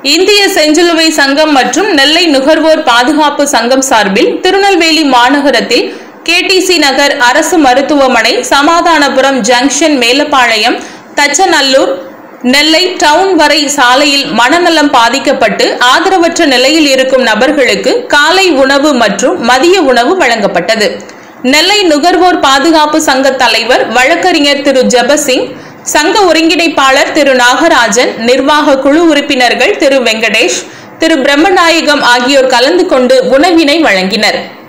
இந்திய செஞ்சிலுவை சங்கம் மற்றும் நெல்லை நுகர்வோர் பாதுகாப்பு சங்கம் சார்பில் திருநெல்வேலி மாநகரத்தில் கேடிசி நகர் அரசு மருத்துவமனை சமாதானபுரம் ஜங்ஷன் மேலப்பாளையம் தச்சநல்லூர் நெல்லை டவுன் வரை சாலையில் மனநலம் பாதிக்கப்பட்டு ஆதரவற்ற நிலையில் இருக்கும் நபர்களுக்கு காலை உணவு மற்றும் மதிய உணவு வழங்கப்பட்டது நெல்லை நுகர்வோர் பாதுகாப்பு சங்க தலைவர் வழக்கறிஞர் திரு ஜெபசிங் சங்க ஒருங்கிணைப்பாளர் திரு நாகராஜன் நிர்வாக குழு உறுப்பினர்கள் திரு வெங்கடேஷ் திரு பிரம்மநாயகம் ஆகியோர் கலந்து கொண்டு உணவினை வழங்கினர்